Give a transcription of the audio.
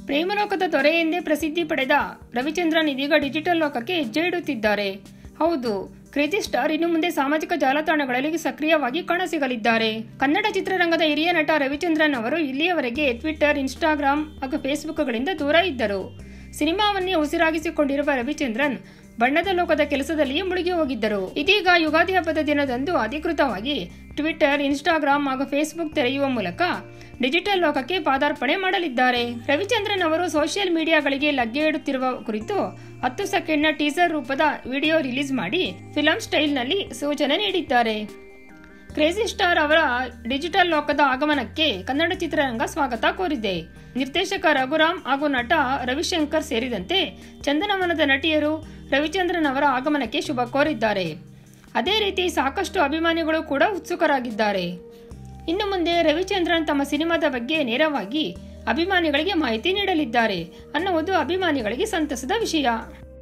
ಪ್ರೇಮಲೋಕದ ದೊರೆ ಎಂದೇ ಪ್ರಸಿದ್ಧಿ ಪಡೆದ ರವಿಚಂದ್ರನ್ ಇದೀಗ ಡಿಜಿಟಲ್ ಲೋಕಕ್ಕೆ ಹೆಜ್ಜೆ ಇಡುತ್ತಿದ್ದಾರೆ ಹೌದು ಕ್ರೇಜಿ ಸ್ಟಾರ್ ಇನ್ನು ಮುಂದೆ ಸಾಮಾಜಿಕ ಜಾಲತಾಣಗಳಲ್ಲಿ ಸಕ್ರಿಯವಾಗಿ ಕಾಣಸಿಗಲಿದ್ದಾರೆ ಕನ್ನಡ ಚಿತ್ರರಂಗದ ಹಿರಿಯ ನಟ ರವಿಚಂದ್ರನ್ ಅವರು ಇಲ್ಲಿಯವರೆಗೆ ಟ್ವಿಟ್ಟರ್ ಇನ್ಸ್ಟಾಗ್ರಾಂ ಹಾಗೂ ಫೇಸ್ಬುಕ್ಗಳಿಂದ ದೂರ ಇದ್ದರು ಸಿನಿಮಾವನ್ನೇ ಉಸಿರಾಗಿಸಿಕೊಂಡಿರುವ ರವಿಚಂದ್ರನ್ ಬಣ್ಣದ ಲೋಕದ ಕೆಲಸದಲ್ಲಿಯೇ ಮುಳುಗಿ ಹೋಗಿದ್ದರು ಇದೀಗ ಯುಗಾದಿ ಹಬ್ಬದ ದಿನದಂದು ಅಧಿಕೃತವಾಗಿ ಟ್ವಿಟ್ಟರ್ ಇನ್ಸ್ಟಾಗ್ರಾಂ ಹಾಗೂ ಫೇಸ್ಬುಕ್ ತೆರೆಯುವ ಮೂಲಕ ಡಿಜಿಟಲ್ ಲೋಕಕ್ಕೆ ಪಾದಾರ್ಪಣೆ ಮಾಡಲಿದ್ದಾರೆ ರವಿಚಂದ್ರನ್ ಅವರು ಸೋಷಿಯಲ್ ಮೀಡಿಯಾಗಳಿಗೆ ಲಗ್ಗೆ ಇಡುತ್ತಿರುವ ಕುರಿತು ಹತ್ತು ಸೆಕೆಂಡ್ನ ಟೀಸರ್ ರೂಪದ ವಿಡಿಯೋ ರಿಲೀಸ್ ಮಾಡಿ ಫಿಲಂ ಸ್ಟೈಲ್ನಲ್ಲಿ ಸೂಚನೆ ನೀಡಿದ್ದಾರೆ ಕ್ರೇಜಿ ಸ್ಟಾರ್ ಅವರ ಡಿಜಿಟಲ್ ಲೋಕದ ಆಗಮನಕ್ಕೆ ಕನ್ನಡ ಚಿತ್ರರಂಗ ಸ್ವಾಗತ ಕೋರಿದೆ ನಿರ್ದೇಶಕ ರಘುರಾಮ್ ಹಾಗೂ ನಟ ರವಿಶಂಕರ್ ಸೇರಿದಂತೆ ಚಂದನವನದ ನಟಿಯರು ರವಿಚಂದ್ರನ್ ಅವರ ಆಗಮನಕ್ಕೆ ಶುಭ ಕೋರಿದ್ದಾರೆ ಅದೇ ರೀತಿ ಸಾಕಷ್ಟು ಅಭಿಮಾನಿಗಳು ಕೂಡ ಉತ್ಸುಕರಾಗಿದ್ದಾರೆ ಇನ್ನು ಮುಂದೆ ರವಿಚಂದ್ರನ್ ತಮ್ಮ ಸಿನಿಮಾದ ಬಗ್ಗೆ ನೇರವಾಗಿ ಅಭಿಮಾನಿಗಳಿಗೆ ಮಾಹಿತಿ ನೀಡಲಿದ್ದಾರೆ ಅನ್ನುವುದು ಅಭಿಮಾನಿಗಳಿಗೆ ಸಂತಸದ ವಿಷಯ